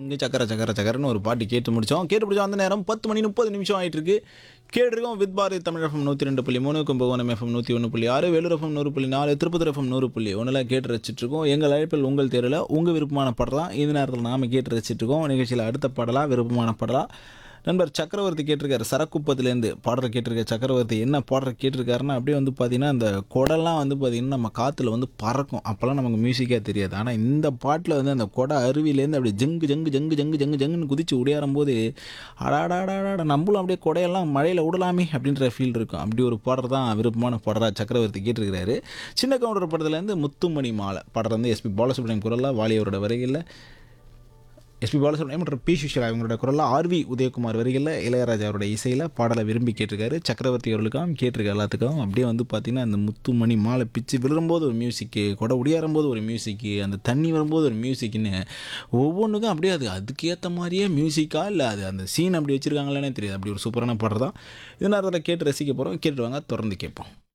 இங்கே சக்கர சக்கர சக்கரன்னு ஒரு பாட்டு கேட்டு முடிச்சோம் கேட்டு முடிச்சோம் அந்த நேரம் பத்து மணி முப்பது நிமிஷம் ஆயிட்டு இருக்கு கேட்டிருக்கோம் வித் பாரதி தமிழ் எஃப்எம் நூற்றி ரெண்டு புள்ளி மூணு கும்பகோணம் எஃப்எம் நூற்றி ஒன்று புள்ளி ஆறு வேலூர் எஃப்எம் நூறு புள்ளி நாலு திருப்பத்தூர் எஃப்எம் நூறு புள்ளி ஒன்றில் கேட்டு ரசிச்சிட்டு இருக்கோம் எங்கள் அழைப்பில் உங்கள் தேர்வில் உங்கள் விருப்பமான பாடலாம் இந்த நேரத்தில் நாம கேட்டு ரசிச்சிட்டு இருக்கோம் நிகழ்ச்சியில் அடுத்த பாடலாம் விருப்பமான பாடலாம் நண்பர் சக்கரவர்த்தி கேட்டிருக்காரு சரக்குப்பத்துலேருந்து பாடுற கேட்டிருக்க சக்கரவர்த்தி என்ன பாடுற கேட்டிருக்காருன்னா அப்படியே வந்து பார்த்தீங்கன்னா அந்த குடம்லாம் வந்து பார்த்தீங்கன்னா நம்ம காற்றுல வந்து பறக்கும் அப்போல்லாம் நமக்கு மியூசிக்காக தெரியாது ஆனால் இந்த பாட்டில் வந்து அந்த குடை அருவியிலேருந்து அப்படியே ஜங்கு ஜங்கு ஜங்கு ஜங்கு ஜங்கு ஜங்குன்னு குதிச்சு உடையாறும் போது அடாடாடாடா நம்மளும் அப்படியே குடையெல்லாம் மழையில் விடலாமே அப்படின்ற ஃபீல் இருக்கும் அப்படி ஒரு பாடல் தான் விருப்பமான பாடறா சக்கரவர்த்தி கேட்டிருக்கிறாரு சின்ன கவுண்டர் படத்துலேருந்து முத்துமணி மாலை பாடுறது வந்து எஸ்பி பாலசுப்ரமணியம் குரலில் வாலியவரோட வரைகளில் எஸ்பி பாலசுப்ரமணியம் மற்றும் பி சுஷிலா இவங்களோட குரலில் ஆர்வி உதயகுமார் வரிகளில் இளையராஜா அவரோட இசையில் பாடலை விரும்பி கேட்டிருக்காரு சக்கரவர்த்தி அவர்களுக்கும் கேட்டிருக்க எல்லாத்துக்கும் அப்படியே வந்து பார்த்திங்கன்னா அந்த முத்துமணி மாலை பிச்சு விழும்போது ஒரு மியூசிக்கு கொடை உடையாறும்போது ஒரு மியூசிக்கு அந்த தண்ணி வரும்போது ஒரு மியூசிக்குன்னு ஒவ்வொன்றுக்கும் அப்படியே அது அதுக்கேற்ற மாதிரியே மியூசிக்காக இல்லை அது அந்த சீன் அப்படி வச்சுருக்காங்களேனே தெரியாது அப்படி ஒரு சூப்பரான பாடல் தான் இது நேரத்தில் கேட்டு ரசிக்க போகிறோம் கேட்டுட்டு வாங்க தொடர்ந்து கேட்போம்